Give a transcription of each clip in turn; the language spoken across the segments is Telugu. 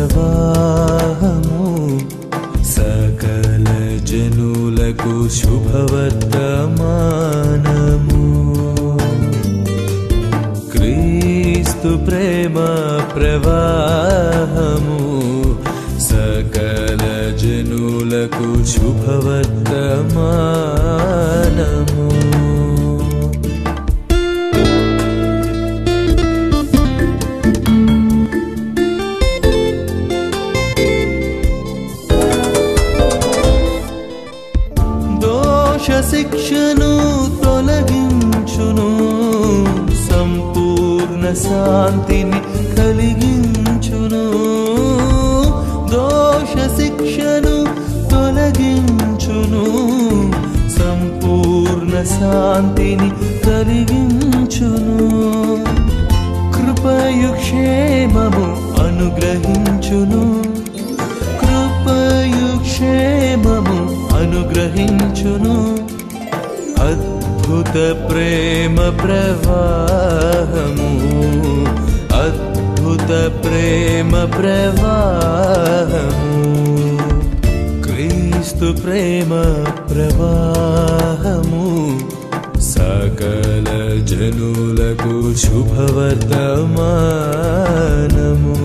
ప్రవాహము సకల జనులకు శుభవర్తమానము క్రీస్తు ప్రేమ ప్రవాహము సకల జనులకు శుభవర్తమానము దోష శిక్షను తొలగించును సంపూర్ణ శాంతిని కలిగించును దోష శిక్షను తొలగించును సంపూర్ణ శాంతిని కలిగించును కృపయు క్షేమము అనుగ్రహించును కృపయు క్షేమము అనుగ్రహించును అద్భుత ప్రేమ ప్రవాహము అద్భుత ప్రేమ ప్రవాహము క్రీస్తు ప్రేమ ప్రవాహము సకల జనులకు శుభవర్తమానము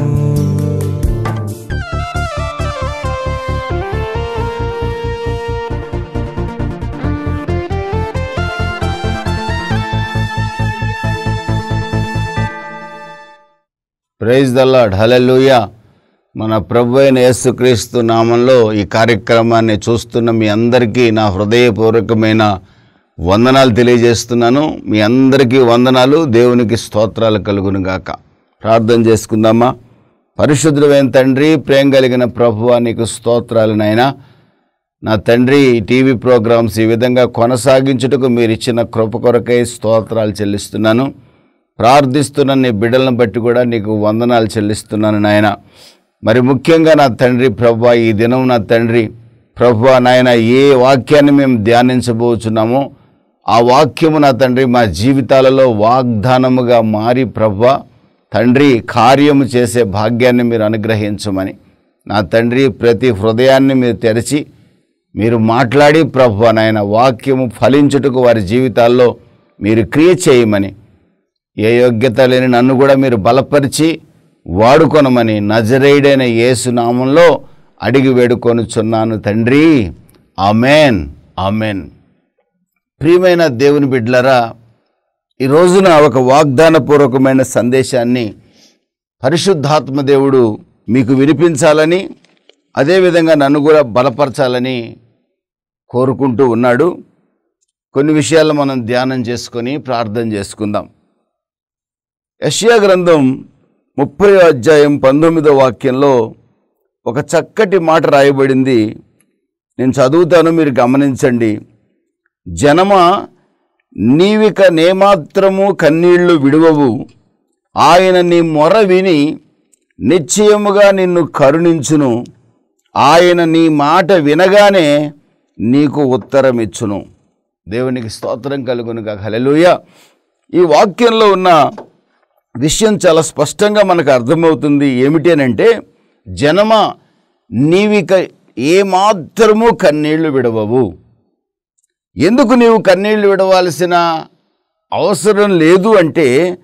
ప్రైజ్ ద లాడ్ హలెలూయా మన ప్రభు అయిన యేసుక్రీస్తు నామంలో ఈ కార్యక్రమాన్ని చూస్తున్న మీ అందరికీ నా హృదయపూర్వకమైన వందనాలు తెలియజేస్తున్నాను మీ అందరికీ వందనాలు దేవునికి స్తోత్రాలు కలుగును గాక ప్రార్థన చేసుకుందామా పరిశుద్ధుడైన తండ్రి ప్రేమ కలిగిన ప్రభువా నీకు స్తోత్రాలు నాయనా నా తండ్రి ఈ టీవీ ప్రోగ్రామ్స్ ఈ విధంగా కొనసాగించుటకు మీరు ఇచ్చిన కృప కొరకై స్తోత్రాలు చెల్లిస్తున్నాను ప్రార్థిస్తున్న నీ బిడ్డలను బట్టి కూడా నీకు వందనాలు చెల్లిస్తున్నాను నాయన మరి ముఖ్యంగా నా తండ్రి ప్రభు ఈ దినం నా తండ్రి ప్రభు నాయన ఏ వాక్యాన్ని మేము ధ్యానించబోచున్నామో ఆ వాక్యము నా తండ్రి మా జీవితాలలో వాగ్దానముగా మారి ప్రభు తండ్రి కార్యము చేసే భాగ్యాన్ని మీరు అనుగ్రహించమని నా తండ్రి ప్రతి హృదయాన్ని మీరు తెరిచి మీరు మాట్లాడి ప్రభు నాయన వాక్యము ఫలించుటకు వారి జీవితాల్లో మీరు క్రియ చేయమని ఏ యోగ్యత లేని నన్ను కూడా మీరు బలపరిచి వాడుకొనమని నజరేయుడైన యేసు నామంలో అడిగి వేడుకొనుచున్నాను తండ్రి ఆమెన్ ఆమెన్ ప్రియమైన దేవుని బిడ్డలరా ఈ రోజున ఒక వాగ్దానపూర్వకమైన సందేశాన్ని పరిశుద్ధాత్మ దేవుడు మీకు వినిపించాలని అదేవిధంగా నన్ను కూడా బలపరచాలని కోరుకుంటూ ఉన్నాడు కొన్ని విషయాలు మనం ధ్యానం చేసుకొని ప్రార్థన చేసుకుందాం యష్యా గ్రంథం ముప్పై అధ్యాయం పంతొమ్మిదో వాక్యంలో ఒక చక్కటి మాట రాయబడింది నేను చదువుతాను మీరు గమనించండి జనమ నీవిక నేమాత్రము కన్నీళ్లు విడువవు ఆయన నీ మొర విని నిశ్చయముగా నిన్ను కరుణించును ఆయన నీ మాట వినగానే నీకు ఉత్తరం ఇచ్చును దేవునికి స్తోత్రం కలుగునుగా హలెలూయ ఈ వాక్యంలో ఉన్న విషయం చాలా స్పష్టంగా మనకు అర్థమవుతుంది ఏమిటి అని అంటే జనమ నీవిక ఏమాత్రము కన్నీళ్లు విడవవు ఎందుకు నీవు కన్నీళ్లు విడవాల్సిన అవసరం లేదు అంటే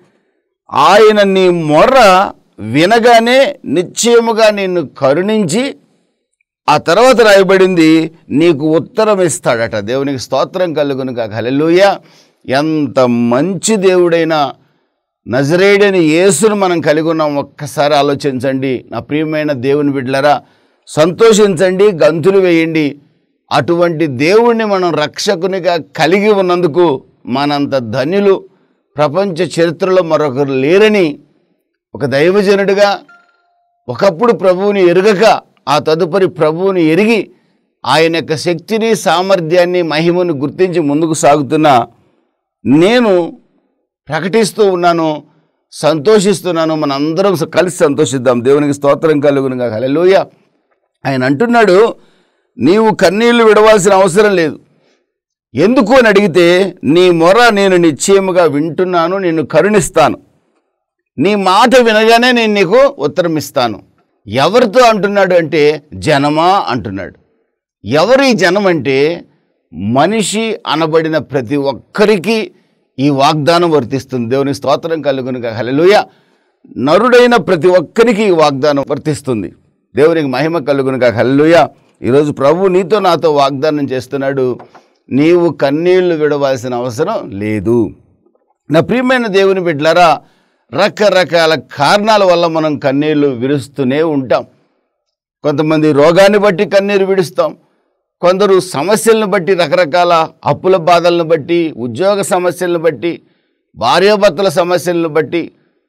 ఆయన నీ మొర్ర వినగానే నిశ్చయముగా నిన్ను కరుణించి ఆ తర్వాత రాయబడింది నీకు ఉత్తరం ఇస్తాడట దేవునికి స్తోత్రం కలుగును కాక హల్లెలూయ ఎంత మంచి దేవుడైనా నజరేడని యేసును మనం కలిగి ఉన్నాం ఒక్కసారి ఆలోచించండి నా ప్రియమైన దేవుని బిడ్డలరా సంతోషించండి గంతులు వేయండి అటువంటి దేవుణ్ణి మనం రక్షకునిగా కలిగి ఉన్నందుకు మనంత ధన్యులు ప్రపంచ చరిత్రలో మరొకరు లేరని ఒక దైవజనుడిగా ఒకప్పుడు ప్రభువుని ఎరుగక ఆ తదుపరి ప్రభువుని ఎరిగి ఆయన యొక్క శక్తిని సామర్థ్యాన్ని మహిమను గుర్తించి ముందుకు సాగుతున్న నేను ప్రకటిస్తూ ఉన్నాను సంతోషిస్తున్నాను మనందరం కలిసి సంతోషిద్దాం దేవునికి స్తోత్రం కలుగునుగా హల్లెలూయా ఆయన అంటున్నాడు నీవు కన్నీళ్లు విడవాల్సిన అవసరం లేదు ఎందుకు అని అడిగితే నీ మొర నేను నిశ్చయముగా వింటున్నాను నిన్ను కరుణిస్తాను నీ మాట వినగానే నేను నీకు ఉత్తరం ఇస్తాను ఎవరితో అంటున్నాడు అంటే జనమా అంటున్నాడు ఎవరు ఈ జనం అంటే మనిషి అనబడిన ప్రతి ఒక్కరికి ఈ వాగ్దానం వర్తిస్తుంది దేవుని స్తోత్రం కలుగునుగా హల్లెలూయా నరుడైన ప్రతి ఒక్కరికి ఈ వాగ్దానం వర్తిస్తుంది దేవునికి మహిమ కలుగునుగా హల్లెలూయా ఈరోజు ప్రభు నీతో నాతో వాగ్దానం చేస్తున్నాడు నీవు కన్నీళ్లు విడవలసిన అవసరం లేదు నా ప్రియమైన దేవుని బిడ్డలారా రకరకాల కారణాల వల్ల మనం కన్నీళ్లు విరుస్తూనే ఉంటాం కొంతమంది రోగాన్ని బట్టి కన్నీరు విడుస్తాం కొందరు సమస్యలను బట్టి రకరకాల అప్పుల బాధలను బట్టి ఉద్యోగ సమస్యలను బట్టి భార్యాభర్తల సమస్యలను బట్టి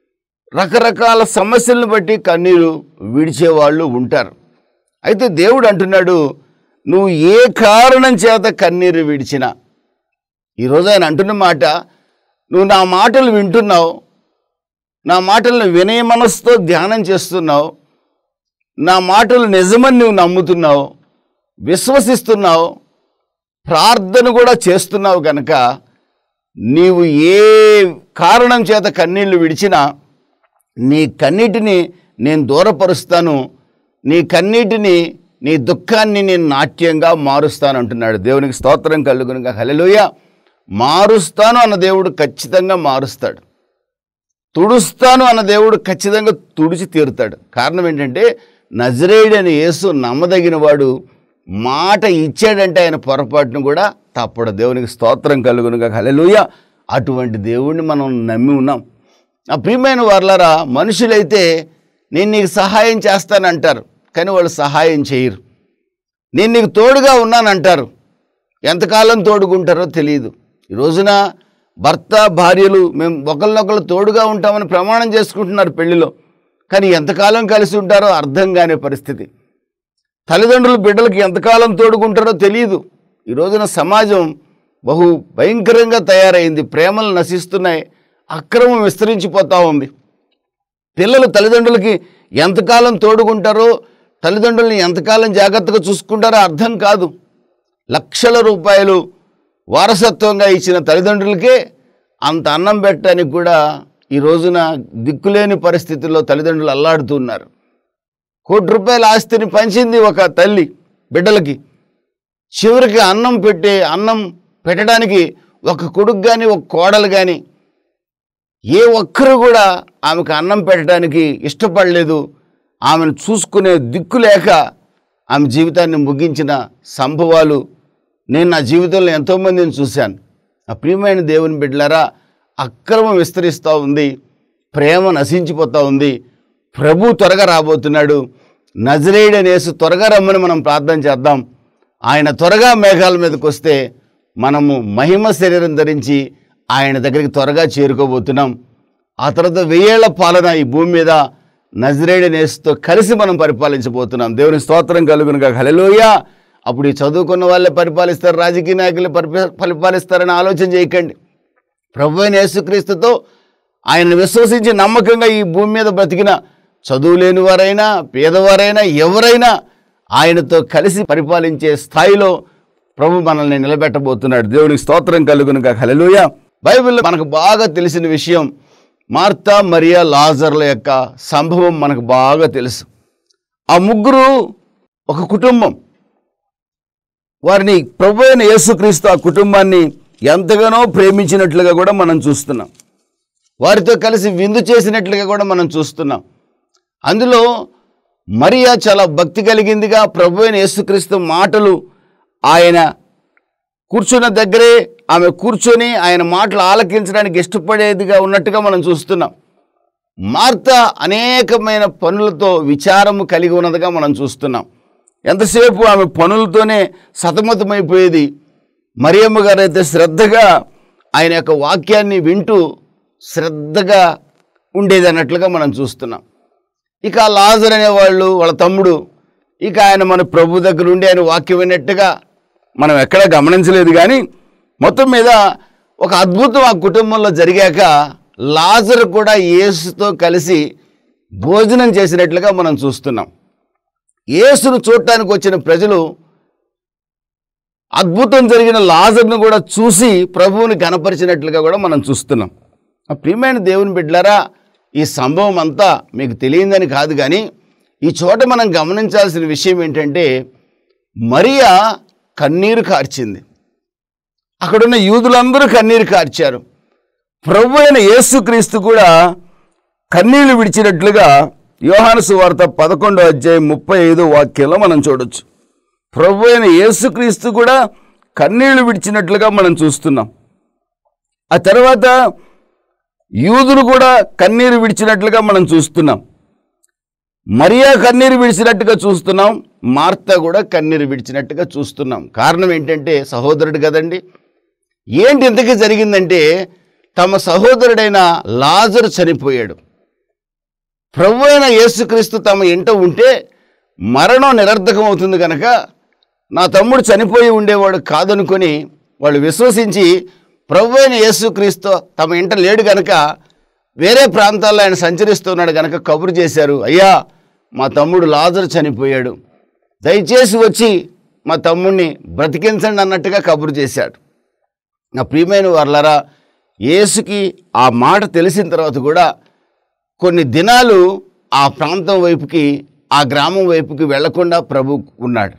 రకరకాల సమస్యలను బట్టి కన్నీరు విడిచేవాళ్ళు ఉంటారు అయితే దేవుడు అంటున్నాడు నువ్వు ఏ కారణం చేత కన్నీరు విడిచినా ఈరోజు ఆయన అంటున్న మాట నువ్వు నా మాటలు వింటున్నావు నా మాటలను వినయ మనసుతో ధ్యానం చేస్తున్నావు నా మాటలు నిజమని నువ్వు నమ్ముతున్నావు విశ్వసిస్తున్నావు ప్రార్థన కూడా చేస్తున్నావు కనుక నీవు ఏ కారణం చేత కన్నీళ్లు విడిచినా నీ కన్నీటిని నేను దూరపరుస్తాను నీ కన్నీటిని నీ దుఃఖాన్ని నేను నాట్యంగా మారుస్తాను అంటున్నాడు దేవునికి స్తోత్రం కలుగునుగా హల్లెలూయా మారుస్తాను అన్న దేవుడు ఖచ్చితంగా మారుస్తాడు తుడుస్తాను అన్న దేవుడు ఖచ్చితంగా తుడిచి తీరుతాడు కారణం ఏంటంటే నజరేయుడని యేసు నమ్మదగిన వాడు మాట ఇచ్చాడంటే ఆయన పొరపాటును కూడా తప్పడు దేవునికి స్తోత్రం కలుగునుగా హల్లెలూయా అటువంటి దేవుణ్ణి మనం నమ్మి ఉన్నాం ఆ ప్రియమైన వాళ్ళరా మనుషులైతే నేను నీకు సహాయం చేస్తానంటారు కానీ వాళ్ళు సహాయం చేయరు నేను నీకు తోడుగా ఉన్నానంటారు ఎంతకాలం తోడుకుంటారో తెలియదు ఈ రోజున భర్త భార్యలు మేము ఒకరినొకరు తోడుగా ఉంటామని ప్రమాణం చేసుకుంటున్నారు పెళ్లిలో కానీ ఎంతకాలం కలిసి ఉంటారో అర్థం కాని పరిస్థితి తల్లిదండ్రులు బిడ్డలకి ఎంతకాలం తోడుకుంటారో తెలియదు ఈ రోజున సమాజం బహు భయంకరంగా తయారైంది ప్రేమలు నశిస్తున్నాయి అక్రమం విస్తరించిపోతూ ఉంది పిల్లలు తల్లిదండ్రులకి ఎంతకాలం తోడుకుంటారో తల్లిదండ్రులని ఎంతకాలం జాగ్రత్తగా చూసుకుంటారో అర్థం కాదు లక్షల రూపాయలు వారసత్వంగా ఇచ్చిన తల్లిదండ్రులకే అంత అన్నం పెట్టడానికి కూడా ఈ రోజున దిక్కులేని పరిస్థితుల్లో తల్లిదండ్రులు అల్లాడుతున్నారు కోటి రూపాయల ఆస్తిని పంచింది ఒక తల్లి బిడ్డలకి చివరికి అన్నం పెట్టే అన్నం పెట్టడానికి ఒక కొడుకు కానీ ఒక కోడలు కానీ ఏ ఒక్కరు కూడా ఆమెకు అన్నం పెట్టడానికి ఇష్టపడలేదు ఆమెను చూసుకునే దిక్కు లేక ఆమె జీవితాన్ని ముగించిన సంభవాలు నేను నా జీవితంలో ఎంతోమందిని చూశాను ఆ ప్రియమైన దేవుని బిడ్డలారా అక్రమం విస్తరిస్తూ ఉంది ప్రేమ నశించిపోతూ ఉంది ప్రభు త్వరగా రాబోతున్నాడు నజరేయుడనేసు త్వరగా రమ్మని మనం ప్రార్థన చేద్దాం ఆయన త్వరగా మేఘాల మీదకి వస్తే మనము మహిమ శరీరం ధరించి ఆయన దగ్గరికి త్వరగా చేరుకోబోతున్నాం ఆ తర్వాత వెయ్యేళ్ల పాలన ఈ భూమి మీద నజరేడి నేసుతో కలిసి మనం పరిపాలించబోతున్నాం దేవుని స్తోత్రం కలుగునుగా హలలోయ అప్పుడు ఈ చదువుకున్న వాళ్ళే పరిపాలిస్తారు రాజకీయ నాయకులు పరిప- పరిపాలిస్తారని ఆలోచన చేయకండి ప్రభు అయిన యేసుక్రీస్తుతో ఆయన విశ్వసించి నమ్మకంగా ఈ భూమి మీద బ్రతికిన చదువు లేని వారైనా పేదవారైనా ఎవరైనా ఆయనతో కలిసి పరిపాలించే స్థాయిలో ప్రభు మనల్ని నిలబెట్టబోతున్నాడు దేవునికి స్తోత్రం కలుగునుగా హల్లెలూయా బైబిల్లో మనకు బాగా తెలిసిన విషయం మార్తా మరియా లాజర్ల యొక్క సంభవం మనకు బాగా తెలుసు ఆ ముగ్గురు ఒక కుటుంబం వారిని ప్రభు అయిన యేసుక్రీస్తు ఆ కుటుంబాన్ని ఎంతగానో ప్రేమించినట్లుగా కూడా మనం చూస్తున్నాం వారితో కలిసి విందు చేసినట్లుగా కూడా మనం చూస్తున్నాం అందులో మరియా చాలా భక్తి కలిగిందిగా ప్రభు అయిన యేసుక్రీస్తు మాటలు ఆయన కూర్చున్న దగ్గరే ఆమె కూర్చొని ఆయన మాటలు ఆలకించడానికి ఇష్టపడేదిగా ఉన్నట్టుగా మనం చూస్తున్నాం మార్త అనేకమైన పనులతో విచారము కలిగి ఉన్నదిగా మనం చూస్తున్నాం ఎంతసేపు ఆమె పనులతోనే సతమతమైపోయేది మరియమ్మ గారు అయితే శ్రద్ధగా ఆయన యొక్క వాక్యాన్ని వింటూ శ్రద్ధగా ఉండేది అన్నట్లుగా మనం చూస్తున్నాం ఇక లాజర్ అనేవాళ్ళు వాళ్ళ తమ్ముడు ఇక ఆయన మన ప్రభు దగ్గర ఉండి ఆయన వాక్యం విన్నట్టుగా మనం ఎక్కడా గమనించలేదు కానీ మొత్తం మీద ఒక అద్భుతం ఆ కుటుంబంలో జరిగాక లాజర్ కూడా యేసుతో కలిసి భోజనం చేసినట్లుగా మనం చూస్తున్నాం యేసును చూడటానికి వచ్చిన ప్రజలు అద్భుతం జరిగిన లాజర్ను కూడా చూసి ప్రభువుని గనపరిచినట్లుగా కూడా మనం చూస్తున్నాం ఆ ప్రియమైన దేవుని బిడ్డలారా ఈ సంభవం అంతా మీకు తెలియందని కాదు కానీ ఈ చోట మనం గమనించాల్సిన విషయం ఏంటంటే మరియా కన్నీరు కార్చింది అక్కడున్న యూదులందరూ కన్నీరు కార్చారు ప్రభు అయిన యేసుక్రీస్తు కూడా కన్నీళ్లు విడిచినట్లుగా యోహాను సువార్త పదకొండో అధ్యాయం ముప్పై ఐదు వాక్యంలో మనం చూడొచ్చు ప్రభు అయిన యేసుక్రీస్తు కూడా కన్నీళ్లు విడిచినట్లుగా మనం చూస్తున్నాం ఆ తర్వాత యూదులు కూడా కన్నీరు విడిచినట్లుగా మనం చూస్తున్నాం మరియా కన్నీరు విడిచినట్టుగా చూస్తున్నాం మార్త కూడా కన్నీరు విడిచినట్టుగా చూస్తున్నాం కారణం ఏంటంటే సహోదరుడు కదండి ఏంటి ఇంతకీ జరిగిందంటే తమ సహోదరుడైన లాజరు చనిపోయాడు ప్రభు అయిన యేసుక్రీస్తు తమ ఇంట ఉంటే మరణం నిరర్ధకం అవుతుంది కనుక నా తమ్ముడు చనిపోయి ఉండేవాడు కాదనుకొని వాళ్ళు విశ్వసించి ప్రభు అయిన యేసుక్రీస్తు తమ ఇంట లేడు కనుక వేరే ప్రాంతాల్లో ఆయన సంచరిస్తున్నాడు కనుక కబురు చేశారు అయ్యా మా తమ్ముడు లాజరు చనిపోయాడు దయచేసి వచ్చి మా తమ్ముడిని బ్రతికించండి అన్నట్టుగా కబురు చేశాడు నా ప్రియమైన వాళ్ళరా యేసుకి ఆ మాట తెలిసిన తర్వాత కూడా కొన్ని దినాలు ఆ ప్రాంతం వైపుకి ఆ గ్రామం వైపుకి వెళ్లకుండా ప్రభు ఉన్నాడు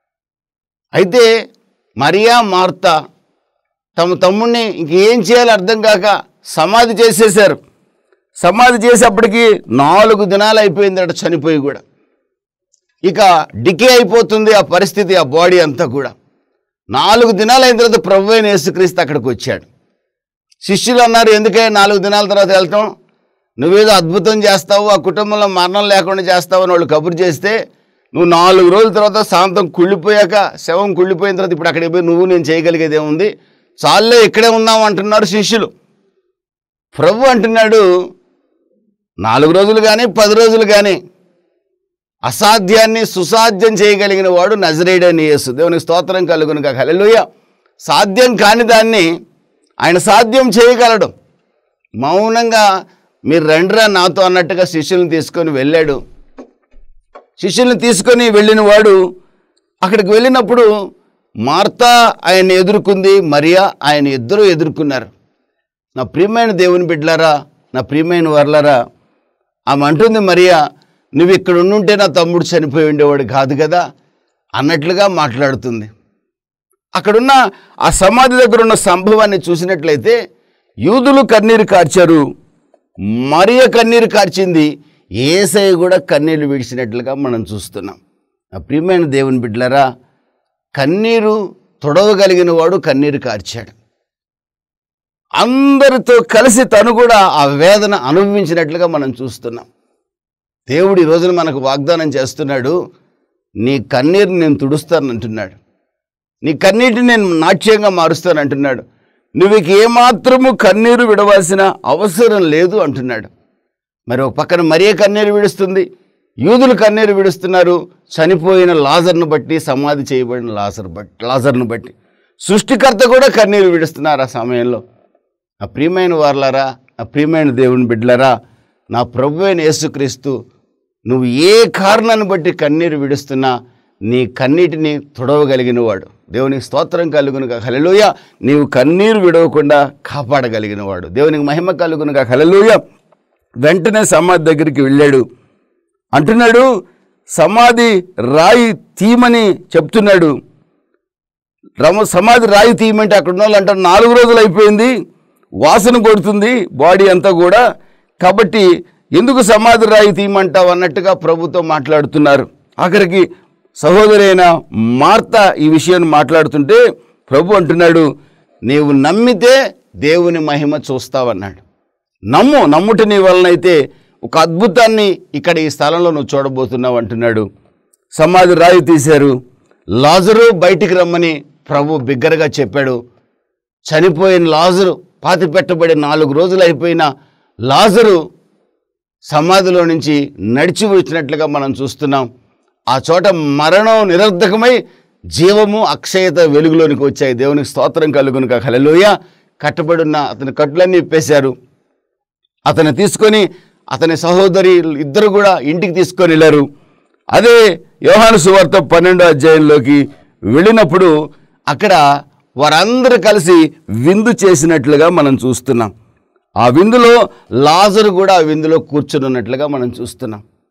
అయితే మరియా మార్త తమ తమ్ముడిని ఇంకేం చేయాలో అర్థం కాక సమాధి చేసేశారు సమాధి చేసేప్పటికి నాలుగు దినాలు అయిపోయిందట చనిపోయి కూడా ఇక డికే అయిపోతుంది ఆ పరిస్థితి ఆ బాడీ అంతా కూడా నాలుగు దినాలు అయిన తర్వాత ప్రభు అయిన యేసుక్రీస్తు అక్కడికి వచ్చాడు శిష్యులు అన్నారు ఎందుకే నాలుగు దినాల తర్వాత వెళ్తాం నువ్వేదో అద్భుతం చేస్తావు ఆ కుటుంబంలో మరణం లేకుండా చేస్తావు అని వాళ్ళు కబురు చేస్తే నువ్వు నాలుగు రోజుల తర్వాత శాంతం కుళ్ళిపోయాక శవం కుళ్ళిపోయిన తర్వాత ఇప్పుడు అక్కడికి పోయి నువ్వు నేను చేయగలిగేది ఏముంది చాలే ఇక్కడే ఉన్నాం అంటున్నారు శిష్యులు ప్రభు అంటున్నాడు నాలుగు రోజులు కానీ పది రోజులు కానీ అసాధ్యాన్ని సుసాధ్యం చేయగలిగిన వాడు నజరేడని యేసు దేవునికి స్తోత్రం కలుగును కాక హల్లెలూయా సాధ్యం కాని దాన్ని ఆయన సాధ్యం చేయగలడు మౌనంగా మీరు రండిరా నాతో అన్నట్టుగా శిష్యుల్ని తీసుకొని వెళ్ళాడు శిష్యుల్ని తీసుకొని వెళ్ళిన వాడు అక్కడికి వెళ్ళినప్పుడు మార్తా ఆయన ఎదుర్కొంది మరియా ఆయన ఇద్దరు ఎదుర్కొన్నారు నా ప్రియమైన దేవుని బిడ్డలారా నా ప్రియమైన వర్లరా ఆమె అంటుంది మరియా నువ్వు ఇక్కడ ఉండుంటే నా తమ్ముడు చనిపోయి ఉండేవాడు కాదు కదా అన్నట్లుగా మాట్లాడుతుంది అక్కడున్న ఆ సమాధి దగ్గర ఉన్న సంభవాన్ని చూసినట్లయితే యూదులు కన్నీరు కార్చారు మరియ కన్నీరు కార్చింది ఏసై కూడా కన్నీరు విడిచినట్లుగా మనం చూస్తున్నాం ఆ ప్రియమైన దేవుని బిడ్డలరా కన్నీరు తొడవగలిగిన వాడు కన్నీరు కార్చాడు అందరితో కలిసి తను కూడా ఆ వేదన అనుభవించినట్లుగా మనం చూస్తున్నాం దేవుడు ఈ రోజున మనకు వాగ్దానం చేస్తున్నాడు నీ కన్నీరుని నేను తుడుస్తానంటున్నాడు నీ కన్నీటిని నేను నాట్యంగా మారుస్తానంటున్నాడు నువ్వు ఇక ఏమాత్రము కన్నీరు విడవలసిన అవసరం లేదు అంటున్నాడు మరి ఒక పక్కన మరే కన్నీరు విడుస్తుంది యూదులు కన్నీరు విడుస్తున్నారు చనిపోయిన లాజర్ను బట్టి సమాధి చేయబడిన లాజర్ బట్టి లాజర్ను బట్టి సృష్టికర్త కూడా కన్నీరు విడుస్తున్నారు ఆ సమయంలో ఆ ప్రియమైన వార్లారా ఆ ప్రియమైన దేవుని బిడ్డలరా నా ప్రభు అయిన యేసుక్రీస్తు నువ్వు ఏ కారణాన్ని బట్టి కన్నీరు విడుస్తున్నా నీ కన్నీటిని తుడవగలిగిన వాడు దేవునికి స్తోత్రం కలుగునుగా హలలుయ నీవు కన్నీరు విడవకుండా కాపాడగలిగిన వాడు దేవునికి మహిమ కలుగునుగా హలలుయ వెంటనే సమాధి దగ్గరికి వెళ్ళాడు అంటున్నాడు సమాధి రాయి తీమని చెప్తున్నాడు రమ సమాధి రాయి తీయమంటే అక్కడ ఉన్న వాళ్ళు అంటారు నాలుగు రోజులు అయిపోయింది వాసన కొడుతుంది బాడీ అంతా కూడా కాబట్టి ఎందుకు సమాధి రాయి తీయమంటావు అన్నట్టుగా ప్రభుతో మాట్లాడుతున్నారు ఆఖరికి సహోదరైన మార్త ఈ విషయాన్ని మాట్లాడుతుంటే ప్రభు అంటున్నాడు నీవు నమ్మితే దేవుని మహిమ చూస్తావన్నాడు నమ్ము నమ్ముట నీ వలనైతే ఒక అద్భుతాన్ని ఇక్కడ ఈ స్థలంలో నువ్వు చూడబోతున్నావు అంటున్నాడు సమాధి రాయి తీశారు లాజరు బయటికి రమ్మని ప్రభు బిగ్గరగా చెప్పాడు చనిపోయిన లాజరు పాతి పెట్టబడి నాలుగు రోజులు అయిపోయిన లాజరు సమాధిలో నుంచి నడిచి వచ్చినట్లుగా మనం చూస్తున్నాం ఆ చోట మరణం నిరర్ధకమై జీవము అక్షయత వెలుగులోనికి వచ్చాయి దేవునికి స్తోత్రం కలుగును హలలోయ కట్టబడున్న అతని కట్టులన్నీ ఇప్పేశారు అతను తీసుకొని అతని సహోదరి ఇద్దరు కూడా ఇంటికి తీసుకొని వెళ్ళారు అదే యోహాను సువార్త పన్నెండో అధ్యాయంలోకి వెళ్ళినప్పుడు అక్కడ వారందరూ కలిసి విందు చేసినట్లుగా మనం చూస్తున్నాం ఆ విందులో లాజరు కూడా ఆ విందులో కూర్చుని ఉన్నట్లుగా మనం చూస్తున్నాం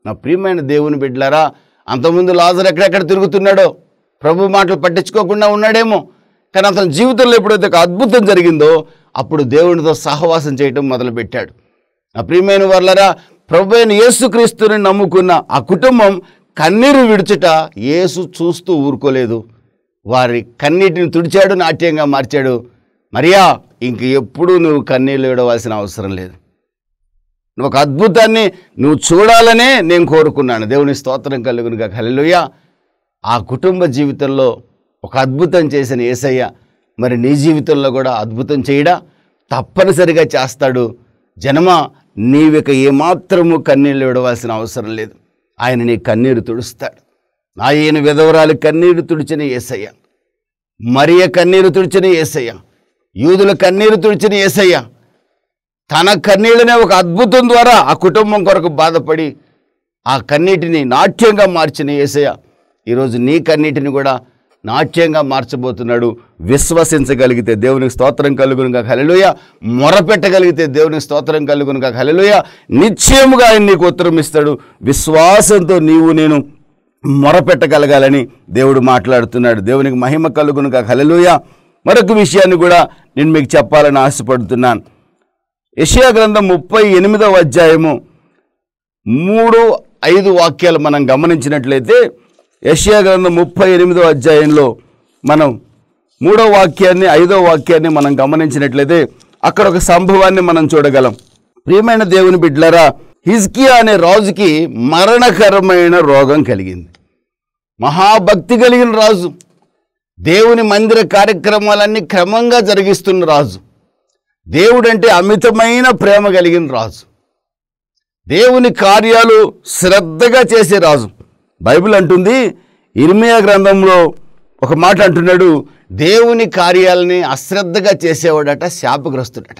నా ప్రియమైన దేవుని బిడ్డలారా అంతకుముందు లాజర్ ఎక్కడెక్కడ తిరుగుతున్నాడో ప్రభు మాటలు పట్టించుకోకుండా ఉన్నాడేమో కానీ అతని జీవితంలో ఎప్పుడైతే ఒక అద్భుతం జరిగిందో అప్పుడు దేవునితో సహవాసం చేయటం మొదలుపెట్టాడు నా ప్రియమైన వాళ్ళరా ప్రభు అయిన యేసుక్రీస్తుని నమ్ముకున్న ఆ కుటుంబం కన్నీరు విడుచుట యేసు చూస్తూ ఊరుకోలేదు వారి కన్నీటిని తుడిచాడు నాట్యంగా మార్చాడు మరియా ఇంక ఎప్పుడూ నువ్వు కన్నీళ్ళు విడవలసిన అవసరం లేదు నువ్వు ఒక అద్భుతాన్ని నువ్వు చూడాలనే నేను కోరుకున్నాను దేవుని స్తోత్రం కలుగునుగా హల్లెలూయ ఆ కుటుంబ జీవితంలో ఒక అద్భుతం చేసిన ఏసయ్య మరి నీ జీవితంలో కూడా అద్భుతం చేయడా తప్పనిసరిగా చేస్తాడు జనమ నీవిక ఏమాత్రము కన్నీళ్ళు విడవలసిన అవసరం లేదు ఆయన నీ కన్నీరు తుడుస్తాడు ఆయన విధవరాలు కన్నీరు తుడిచిన ఏసయ్య మరియ కన్నీరు తుడిచిన ఏసయ్య యూదుల కన్నీరు తుడిచిన ఏసయ్య తన కన్నీళ్ళనే ఒక అద్భుతం ద్వారా ఆ కుటుంబం కొరకు బాధపడి ఆ కన్నీటిని నాట్యంగా మార్చిన ఏసయ్య ఈరోజు నీ కన్నీటిని కూడా నాట్యంగా మార్చబోతున్నాడు విశ్వసించగలిగితే దేవునికి స్తోత్రం కలుగునుగా హలెలుయ మొరపెట్టగలిగితే దేవునికి స్తోత్రం కలుగునుగా హలెలుయ నిశ్చయముగా ఆయన నీకు ఉత్తరం ఇస్తాడు విశ్వాసంతో నీవు నేను మొరపెట్టగలగాలని దేవుడు మాట్లాడుతున్నాడు దేవునికి మహిమ కలుగునుగా హలెలుయ మరొక విషయాన్ని కూడా నేను మీకు చెప్పాలని ఆశపడుతున్నాను యెషయా గ్రంథం ముప్పై ఎనిమిదవ అధ్యాయము మూడు ఐదు వాక్యాలు మనం గమనించినట్లయితే యెషయా గ్రంథం ముప్పై ఎనిమిదవ అధ్యాయంలో మనం మూడో వాక్యాన్ని ఐదో వాక్యాన్ని మనం గమనించినట్లయితే అక్కడ ఒక సంభవాన్ని మనం చూడగలం ప్రియమైన దేవుని బిడ్డలరా హిజ్కియా అనే రాజుకి మరణకరమైన రోగం కలిగింది మహాభక్తి కలిగిన రాజు దేవుని మందిర కార్యక్రమాలన్నీ క్రమంగా జరిగిస్తున్న రాజు దేవుడంటే అమితమైన ప్రేమ కలిగిన రాజు దేవుని కార్యాలు శ్రద్ధగా చేసే రాజు బైబిల్ అంటుంది ఇర్మియా గ్రంథంలో ఒక మాట అంటున్నాడు దేవుని కార్యాలని అశ్రద్ధగా చేసేవాడట శాపగ్రస్తుడట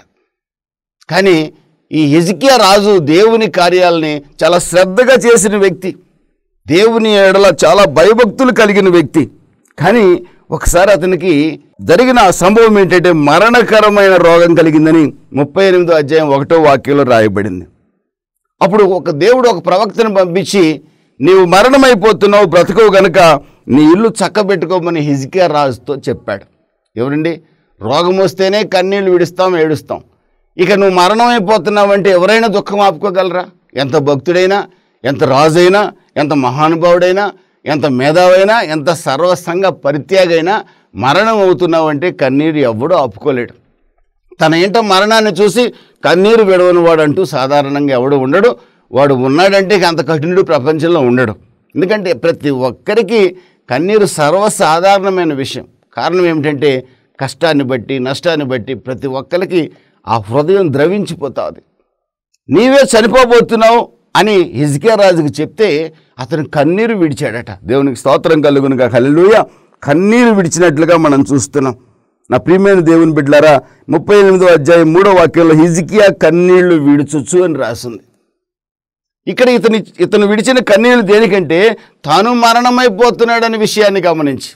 కానీ ఈ హిజ్కియా రాజు దేవుని కార్యాలని చాలా శ్రద్ధగా చేసిన వ్యక్తి దేవుని ఎడల చాలా భయభక్తులు కలిగిన వ్యక్తి కానీ ఒకసారి అతనికి జరిగిన ఆ సంభవం ఏంటంటే మరణకరమైన రోగం కలిగిందని ముప్పై ఎనిమిదో అధ్యాయం ఒకటో వాక్యంలో రాయబడింది అప్పుడు ఒక దేవుడు ఒక ప్రవక్తను పంపించి నీవు మరణమైపోతున్నావు బ్రతకవు గనుక నీ ఇల్లు చక్కబెట్టుకోమని హిజ్కియా రాజుతో చెప్పాడు ఎవరండి రోగం వస్తేనే కన్నీళ్లు విడుస్తాం ఏడుస్తాం ఇక నువ్వు మరణమైపోతున్నావంటే ఎవరైనా దుఃఖం ఆపుకోగలరా ఎంత భక్తుడైనా ఎంత రాజైనా ఎంత మహానుభావుడైనా ఎంత మేధావైనా ఎంత సర్వసంగ పరిత్యాగైనా మరణం అవుతున్నావంటే కన్నీరు ఎవ్వడూ ఆపుకోలేడు తన ఏంటో మరణాన్ని చూసి కన్నీరు విడవని వాడు అంటూ సాధారణంగా ఎవడు ఉండడు వాడు ఉన్నాడంటే ఇక అంత కఠినుడు ప్రపంచంలో ఉండడు ఎందుకంటే ప్రతి ఒక్కరికి కన్నీరు సర్వసాధారణమైన విషయం కారణం ఏమిటంటే కష్టాన్ని బట్టి నష్టాన్ని బట్టి ప్రతి ఒక్కరికి ఆ హృదయం ద్రవించిపోతుంది నీవే చనిపోబోతున్నావు అని హిజ్కియా రాజుకి చెప్తే అతను కన్నీరు విడిచాడట దేవునికి స్తోత్రం కలుగునుగా హల్లెలూయ కన్నీరు విడిచినట్లుగా మనం చూస్తున్నాం నా ప్రియమైన దేవుని బిడ్డలారా ముప్పై ఎనిమిదో అధ్యాయం మూడో వాక్యంలో హిజ్కియా కన్నీళ్లు విడుచుచు అని రాసింది ఇక్కడ ఇతని ఇతను విడిచిన కన్నీళ్లు దేనికంటే తాను మరణమైపోతున్నాడనే విషయాన్ని గమనించి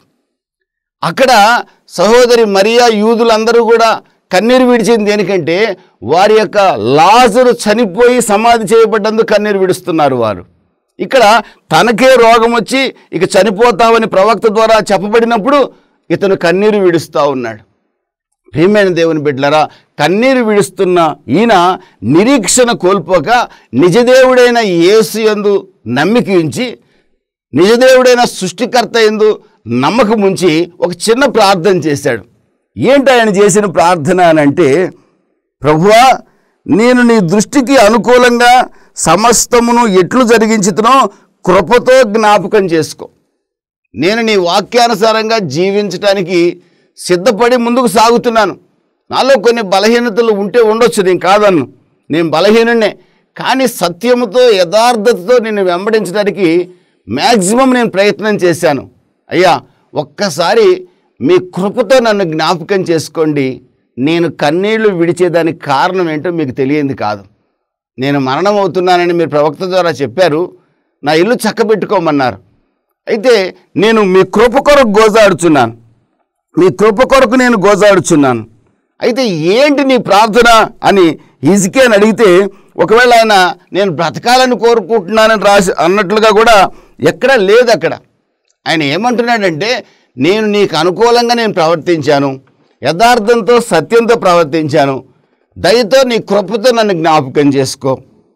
అక్కడ సహోదరి మరియా యూదులందరూ కూడా కన్నీరు విడిచింది దేనికంటే వారి యొక్క లాజరు చనిపోయి సమాధి చేయబడ్డందుకు కన్నీరు విడుస్తున్నారు వారు ఇక్కడ తనకే రోగం వచ్చి ఇక చనిపోతామని ప్రవక్త ద్వారా చెప్పబడినప్పుడు ఇతను కన్నీరు విడుస్తూ ఉన్నాడు ప్రియమైన దేవుని బిడ్డలరా కన్నీరు విడుస్తున్న ఈయన నిరీక్షణ కోల్పోక నిజదేవుడైన యేసు యందు నమ్మిక ఉంచి నిజదేవుడైన సృష్టికర్త ఎందు నమ్మకం ఉంచి ఒక చిన్న ప్రార్థన చేశాడు ఏంటి ఆయన చేసిన ప్రార్థన అని అంటే ప్రభువా నేను నీ దృష్టికి అనుకూలంగా సమస్తమును ఎట్లు జరిగించుతునో కృపతో జ్ఞాపకం చేసుకో నేను నీ వాక్యానుసారంగా జీవించడానికి సిద్ధపడి ముందుకు సాగుతున్నాను నాలో కొన్ని బలహీనతలు ఉంటే ఉండొచ్చు నేను కాదన్ను నేను బలహీనున్నే కానీ సత్యముతో యథార్థతతో నిన్ను వెంబడించడానికి మ్యాక్సిమం నేను ప్రయత్నం చేశాను అయ్యా ఒక్కసారి మీ కృపతో నన్ను జ్ఞాపకం చేసుకోండి నేను కన్నీళ్లు విడిచేదానికి కారణం ఏంటో మీకు తెలియంది కాదు నేను మరణం అవుతున్నానని మీరు ప్రవక్త ద్వారా చెప్పారు నా ఇల్లు చక్కబెట్టుకోమన్నారు అయితే నేను మీ కృప కొరకు గోజాడుచున్నాను మీ కృప కొరకు నేను గోజాడుచున్నాను అయితే ఏంటి నీ ప్రార్థన అని హిజ్కియాని అడిగితే ఒకవేళ ఆయన నేను బ్రతకాలని కోరుకుంటున్నానని రాసి అన్నట్లుగా కూడా ఎక్కడ లేదు అక్కడ ఆయన ఏమంటున్నాడంటే నేను నీకు అనుకూలంగా నేను ప్రవర్తించాను యథార్థంతో సత్యంతో ప్రవర్తించాను దయతో నీ కృపతో నన్ను జ్ఞాపకం చేసుకో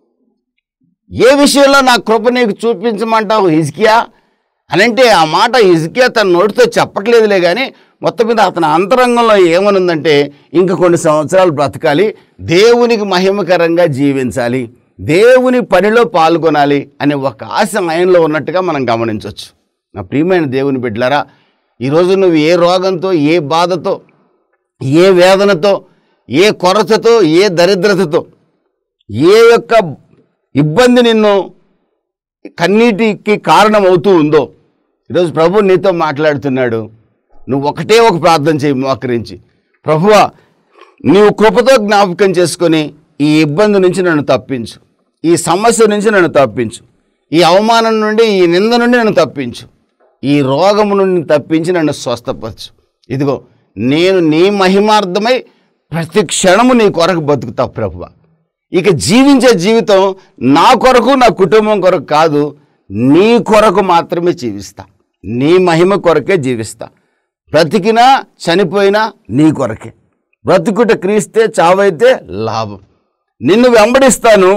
ఏ విషయంలో నా కృప నీకు చూపించమంటావు హిజ్కియా అని అంటే ఆ మాట హిజ్కియా తన నోటితో చెప్పట్లేదులే కానీ మొత్తం మీద అతని అంతరంగంలో ఏమనుందంటే ఇంక కొన్ని సంవత్సరాలు బ్రతకాలి దేవునికి మహిమకరంగా జీవించాలి దేవుని పనిలో పాల్గొనాలి అనే ఒక ఆశ ఆయనలో ఉన్నట్టుగా మనం గమనించవచ్చు నా ప్రియమైన దేవుని బిడ్డలారా ఈరోజు నువ్వు ఏ రోగంతో ఏ బాధతో ఏ వేదనతో ఏ కొరతతో ఏ దరిద్రతతో ఏ యొక్క ఇబ్బంది నిన్ను కన్నీటికి కారణమవుతూ ఉందో ఈరోజు ప్రభు నీతో మాట్లాడుతున్నాడు నువ్వు ఒకటే ఒక ప్రార్థన చేయి మోకరించి ప్రభువా నీవు కృపతో జ్ఞాపకం చేసుకొని ఈ ఇబ్బంది నుంచి నన్ను తప్పించు ఈ సమస్య నుంచి నన్ను తప్పించు ఈ అవమానం నుండి ఈ నింద నుండి నన్ను తప్పించు ఈ రోగము నుండి తప్పించి నన్ను స్వస్థపరచు ఇదిగో నేను నీ మహిమార్థమై ప్రతి క్షణము నీ కొరకు బతుకుతా ప్రభువా ఇక జీవించే జీవితం నా కొరకు నా కుటుంబం కొరకు కాదు నీ కొరకు మాత్రమే జీవిస్తా నీ మహిమ కొరకే జీవిస్తా బ్రతికినా చనిపోయినా నీ కొరకే బ్రతుకుట క్రీస్తే చావైతే లాభం నిన్ను వెంబడిస్తాను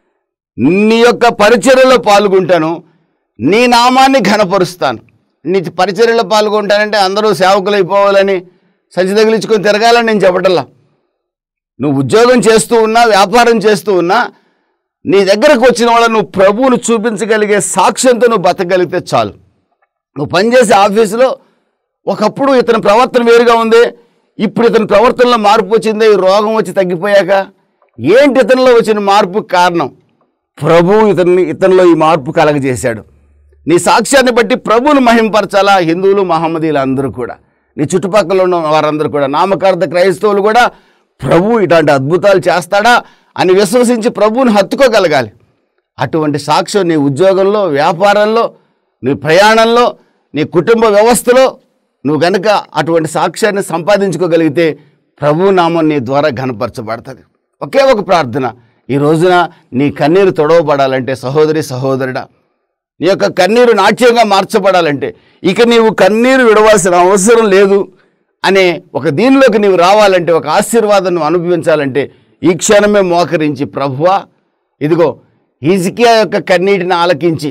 నీ యొక్క పరిచర్యలో పాల్గొంటాను నీ నామాన్ని ఘనపరుస్తాను నీ పరిచర్యలో పాల్గొంటానంటే అందరూ సేవకులు అయిపోవాలని సంచి తగిలించుకొని తిరగాలని నేను చెప్పటల్లా నువ్వు ఉద్యోగం చేస్తూ ఉన్నా వ్యాపారం చేస్తూ ఉన్నా నీ దగ్గరకు వచ్చిన వాళ్ళ నువ్వు ప్రభువును చూపించగలిగే సాక్ష్యంతో నువ్వు బతకగలిగితే చాలు నువ్వు పనిచేసే ఆఫీసులో ఒకప్పుడు ఇతని ప్రవర్తన వేరుగా ఉంది ఇప్పుడు ఇతని ప్రవర్తనలో మార్పు వచ్చింది ఈ రోగం వచ్చి తగ్గిపోయాక ఏంటి ఇతనిలో వచ్చిన మార్పు కారణం ప్రభువు ఇతన్ని ఇతనిలో ఈ మార్పు కలగజేశాడు నీ సాక్ష్యాన్ని బట్టి ప్రభువును మహింపరచాలా హిందువులు మహమ్మదీలు అందరూ కూడా నీ చుట్టుపక్కల ఉన్న వారందరూ కూడా నామకార్థ క్రైస్తవులు కూడా ప్రభు ఇలాంటి అద్భుతాలు చేస్తాడా అని విశ్వసించి ప్రభువుని హత్తుకోగలగాలి అటువంటి సాక్ష్యం నీ ఉద్యోగంలో వ్యాపారంలో నీ ప్రయాణంలో నీ కుటుంబ వ్యవస్థలో నువ్వు గనుక అటువంటి సాక్ష్యాన్ని సంపాదించుకోగలిగితే ప్రభు నామం నీ ద్వారా ఘనపరచబడుతుంది ఒకే ఒక ప్రార్థన ఈ రోజున నీ కన్నీరు తొడవబడాలంటే సహోదరి సహోదరుడా నీ యొక్క కన్నీరు నాట్యంగా మార్చబడాలంటే ఇక నీవు కన్నీరు విడవాల్సిన అవసరం లేదు అనే ఒక దీనిలోకి నీవు రావాలంటే ఒక ఆశీర్వాదం నువ్వు అనుభవించాలంటే ఈ క్షణమే మోకరించి ప్రభువా ఇదిగో హిజ్కియా యొక్క కన్నీటిని ఆలకించి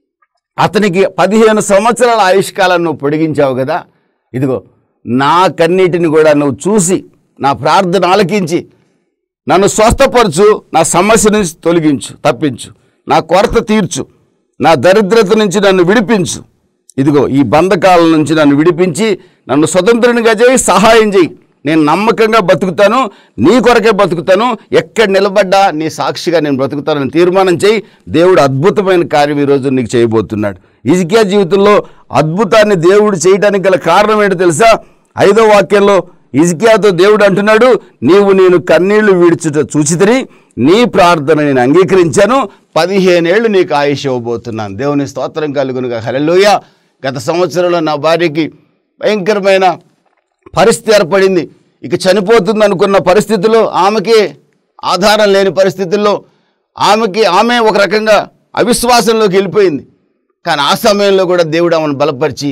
అతనికి పదిహేను సంవత్సరాల ఆయుష్కాలను నువ్వు పొడిగించావు కదా ఇదిగో నా కన్నీటిని కూడా నువ్వు చూసి నా ప్రార్థన ఆలకించి నన్ను స్వస్థపరచు నా సమస్య నుంచి తొలగించు తప్పించు నా కొరత తీర్చు నా దరిద్రత నుంచి నన్ను విడిపించు ఇదిగో ఈ బంధకాల నుంచి నన్ను విడిపించి నన్ను స్వతంత్రునిగా చేయి సహాయం చేయి నేను నమ్మకంగా బతుకుతాను నీ కొరకే బతుకుతాను ఎక్కడ నిలబడ్డా నీ సాక్షిగా నేను బ్రతుకుతానని తీర్మానం చేయి దేవుడు అద్భుతమైన కార్యం ఈరోజు నీకు చేయబోతున్నాడు ఇజికియా జీవితంలో అద్భుతాన్ని దేవుడు చేయడానికి గల కారణం ఏంటో తెలుసా ఐదో వాక్యంలో ఇజికియాతో దేవుడు అంటున్నాడు నీవు నేను కన్నీళ్లు విడిచుట చూచితిని నీ ప్రార్థన నేను అంగీకరించాను పదిహేనేళ్ళు నీకు ఆయుష్ ఇవ్వబోతున్నాను దేవుని స్తోత్రం కలుగునుగా హల్లెలూయ గత సంవత్సరంలో నా భార్యకి భయంకరమైన పరిస్థితి ఏర్పడింది ఇక చనిపోతుంది అనుకున్న పరిస్థితుల్లో ఆమెకి ఆధారం లేని పరిస్థితుల్లో ఆమెకి ఆమె ఒక రకంగా అవిశ్వాసంలోకి వెళ్ళిపోయింది కానీ ఆ సమయంలో కూడా దేవుడు ఆమెను బలపరిచి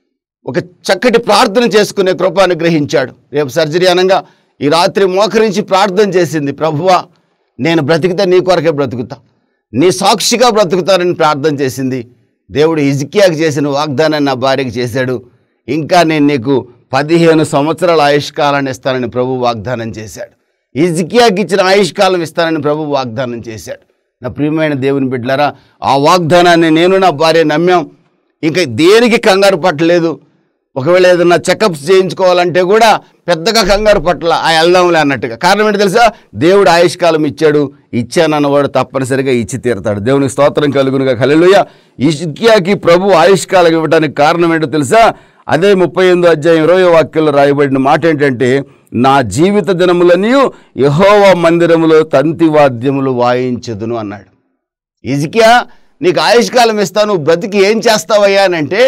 ఒక చక్కటి ప్రార్థన చేసుకునే కృప అనుగ్రహించాడు రేపు సర్జరీ అనగా ఈ రాత్రి మోకరించి ప్రార్థన చేసింది ప్రభువా నేను బ్రతికితే నీ కొరకే బ్రతుకుతా నీ సాక్షిగా బ్రతుకుతానని ప్రార్థన చేసింది దేవుడు ఇజికియాకి చేసిన వాగ్దానాన్ని నా భార్యకి చేశాడు ఇంకా నేను నీకు పదిహేను సంవత్సరాల ఆయుష్కాలాన్ని ఇస్తానని ప్రభు వాగ్దానం చేశాడు ఇజికియాకి ఇచ్చిన ఆయుష్కాలం ఇస్తానని ప్రభు వాగ్దానం చేశాడు నా ప్రియమైన దేవుని బిడ్డలారా ఆ వాగ్దానాన్ని నేను నా భార్య నమ్మాం ఇంకా దేనికి కంగారు పట్టలేదు ఒకవేళ ఏదైనా చెకప్స్ చేయించుకోవాలంటే కూడా పెద్దగా కంగారు పట్ల ఆ వెళ్దాంలే అన్నట్టుగా కారణం ఏంటి తెలుసా దేవుడు ఆయుష్కాలం ఇచ్చాడు ఇచ్చానన్నవాడు తప్పనిసరిగా ఇచ్చి తీరతాడు దేవునికి స్తోత్రం కలుగునుగా కలెలుయ ఇష్కియాకి ప్రభు ఆయుష్కాలం ఇవ్వడానికి కారణం ఏంటో తెలుసా అదే ముప్పై ఎనిమిదో అధ్యాయం ఇరవై వాక్యంలో రాయబడిన మాట ఏంటంటే నా జీవిత దినములన్నీ యహోవా మందిరములో తంతి వాద్యములు వాయించదును అన్నాడు ఇజికియా నీకు ఆయుష్కాలం ఇస్తాను నువ్వు బ్రతికి ఏం చేస్తావయ్యా అని అంటే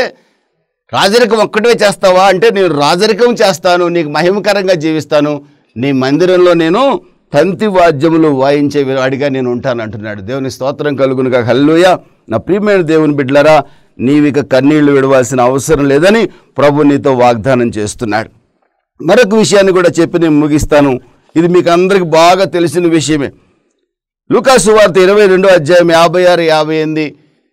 రాజరికం ఒక్కటే చేస్తావా అంటే నేను రాజరికం చేస్తాను నీకు మహిమకరంగా జీవిస్తాను నీ మందిరంలో నేను తంతి వాద్యములు వాయించే వాడిగా నేను ఉంటాను అంటున్నాడు దేవుని స్తోత్రం కలుగునుగా హల్లుయ నా ప్రియమైన దేవుని బిడ్డలరా నీవిక కన్నీళ్లు విడవాల్సిన అవసరం లేదని ప్రభు నీతో వాగ్దానం చేస్తున్నాడు మరొక విషయాన్ని కూడా చెప్పి నేను ముగిస్తాను ఇది మీకు అందరికి బాగా తెలిసిన విషయమే లూకాసు వార్త ఇరవై రెండో అధ్యాయం యాభై ఆరు యాభై ఎనిమిది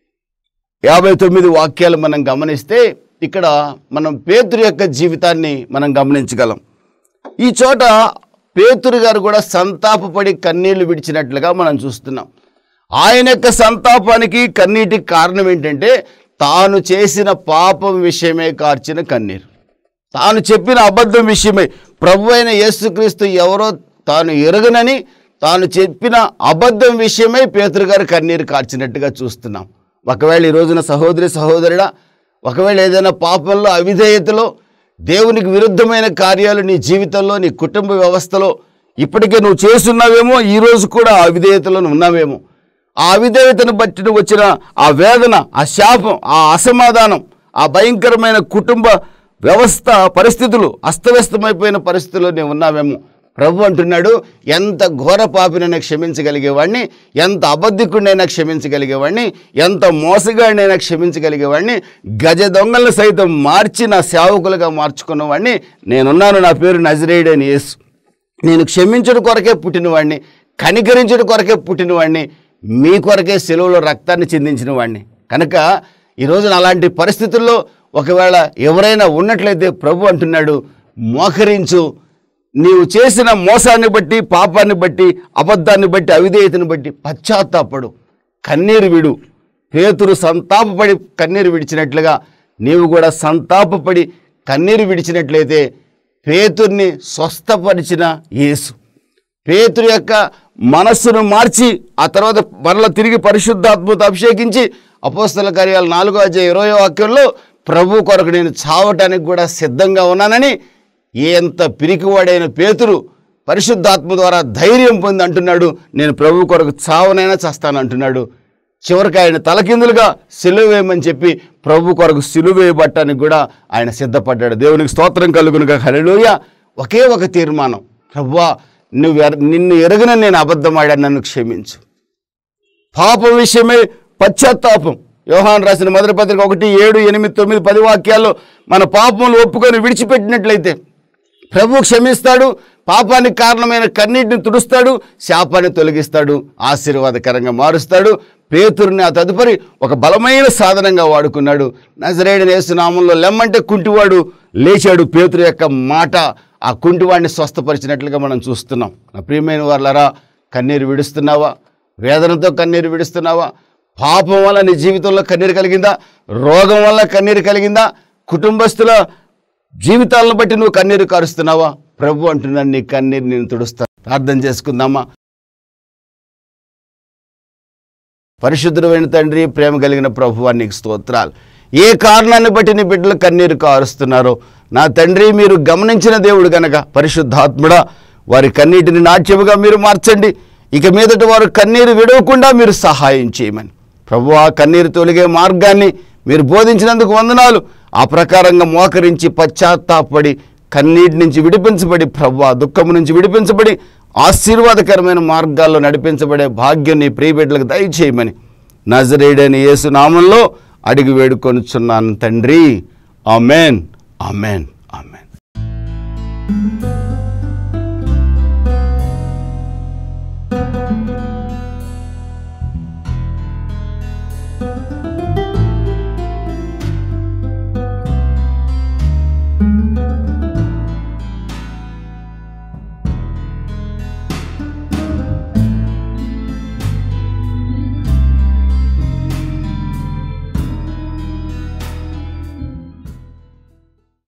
యాభై తొమ్మిది వాక్యాలు మనం గమనిస్తే ఇక్కడ మనం పేతురు యొక్క జీవితాన్ని మనం గమనించగలం ఈ చోట పేతురు గారు కూడా సంతాపపడి కన్నీళ్లు విడిచినట్లుగా మనం చూస్తున్నాం ఆయన యొక్క సంతాపానికి కన్నీటికి కారణం ఏంటంటే తాను చేసిన పాపం విషయమే కార్చిన కన్నీరు తాను చెప్పిన అబద్ధం విషయమై ప్రభు అయిన యేసుక్రీస్తు ఎవరో తాను ఎరగనని తాను చెప్పిన అబద్ధం విషయమై పేతురు గారు కన్నీరు కార్చినట్టుగా చూస్తున్నాం ఒకవేళ ఈ రోజున సహోదరి సహోదరుడా ఒకవేళ ఏదైనా పాపంలో అవిధేయతలో దేవునికి విరుద్ధమైన కార్యాలు నీ జీవితంలో నీ కుటుంబ వ్యవస్థలో ఇప్పటికే నువ్వు చేస్తున్నావేమో ఈ రోజు కూడా ఆ అవిధేయతలో నువ్వు ఉన్నావేమో ఆ అవిధేయతను బట్టి నువ్వు వచ్చిన ఆ వేదన ఆ శాపం ఆ అసమాధానం ఆ భయంకరమైన కుటుంబ వ్యవస్థ పరిస్థితులు అస్తవ్యస్తమైపోయిన పరిస్థితుల్లో నేను ఉన్నామేమో ప్రభు అంటున్నాడు ఎంత ఘోర పాపినైనా క్షమించగలిగేవాడిని ఎంత అబద్ధికుడినైనా క్షమించగలిగేవాడిని ఎంత మోసగాడినైనా క్షమించగలిగేవాడిని గజ దొంగలను సైతం మార్చి నా సేవకులుగా మార్చుకున్నవాడిని నేనున్నాను నా పేరు నజరేయుడని యేసు నేను క్షమించడం కొరకే పుట్టినవాడిని కనికరించడం కొరకే పుట్టినవాడిని మీ కొరకే సెలవులో రక్తాన్ని చిందించిన వాడిని కనుక ఈ రోజున అలాంటి పరిస్థితుల్లో ఒకవేళ ఎవరైనా ఉన్నట్లయితే ప్రభు అంటున్నాడు మోకరించు నీవు చేసిన మోసాన్ని బట్టి పాపాన్ని బట్టి అబద్ధాన్ని బట్టి అవిధేయతను బట్టి పశ్చాత్తాపడు కన్నీరు విడు పేతురు సంతాపపడి కన్నీరు విడిచినట్లుగా నీవు కూడా సంతాపపడి కన్నీరు విడిచినట్లయితే పేతుర్ని స్వస్థపరిచిన యేసు పేతురు యొక్క మనస్సును మార్చి ఆ తర్వాత మరల తిరిగి పరిశుద్ధాత్మతో అభిషేకించి అపోస్తల కార్యాలు నాలుగో అధ్యాయ ఇరవై వాక్యంలో ప్రభు కొరకు నేను చావటానికి కూడా సిద్ధంగా ఉన్నానని ఎంత పిరికివాడైన పేతురు పరిశుద్ధాత్మ ద్వారా ధైర్యం పొంది అంటున్నాడు నేను ప్రభు కొరకు చావనైనా చేస్తాను అంటున్నాడు చివరికి ఆయన తలకిందులుగా సిలువేయమని చెప్పి ప్రభు కొరకు సిలువేయబట్టానికి కూడా ఆయన సిద్ధపడ్డాడు దేవునికి స్తోత్రం కలుగునుగా హల్లెలూయ ఒకే ఒక తీర్మానం ప్రభువా నువ్వు ఎర- నిన్ను ఎరగన నేను అబద్ధమాడాను నన్ను క్షమించు పాపం విషయమే పశ్చాత్తాపం యోహాన్ రాసిన మొదటి పత్రిక ఒకటి ఏడు ఎనిమిది తొమ్మిది పది వాక్యాల్లో మన పాపములు ఒప్పుకొని విడిచిపెట్టినట్లయితే ప్రభు క్షమిస్తాడు పాపానికి కారణమైన కన్నీటిని తుడుస్తాడు శాపాన్ని తొలగిస్తాడు ఆశీర్వాదకరంగా మారుస్తాడు పేతురుని ఆ తదుపరి ఒక బలమైన సాధనంగా వాడుకున్నాడు నజరేయుడిని యేసునామంలో లెమ్మంటే కుంటివాడు లేచాడు పేతురు యొక్క మాట ఆ కుంటివాడిని స్వస్థపరిచినట్లుగా మనం చూస్తున్నాం నా ప్రియమైన వాళ్ళరా కన్నీరు విడుస్తున్నావా వేదనతో కన్నీరు విడుస్తున్నావా పాపం వల్ల నీ జీవితంలో కన్నీరు కలిగిందా రోగం వల్ల కన్నీరు కలిగిందా కుటుంబస్తుల జీవితాలను బట్టి నువ్వు కన్నీరు కారుస్తున్నావా ప్రభు అంటున్నాను నీ కన్నీరు నేను తుడుస్తా ప్రార్థన చేసుకుందామా పరిశుద్ధుడైన తండ్రి ప్రేమ కలిగిన ప్రభువా నీకు స్తోత్రాలు ఏ కారణాన్ని బట్టి నీ బిడ్డలు కన్నీరు కారుస్తున్నారో నా తండ్రి మీరు గమనించిన దేవుడు గనక పరిశుద్ధాత్ముడా వారి కన్నీటిని నాట్యముగా మీరు మార్చండి ఇక మీదట వారు కన్నీరు విడవకుండా మీరు సహాయం చేయమని ప్రభు ఆ కన్నీరు తొలిగే మార్గాన్ని మీరు బోధించినందుకు వందనాలు ఆ ప్రకారంగా మోకరించి పశ్చాత్తాపడి కన్నీటి నుంచి విడిపించబడి ప్రభు ఆ దుఃఖము నుంచి విడిపించబడి ఆశీర్వాదకరమైన మార్గాల్లో నడిపించబడే భాగ్యం నీ ప్రియబిడ్డలకు దయచేయమని నజరేడని యేసు నామంలో అడిగి వేడుకొనుచున్నాను తండ్రి ఆమెన్ ఆమెన్ ఆమెన్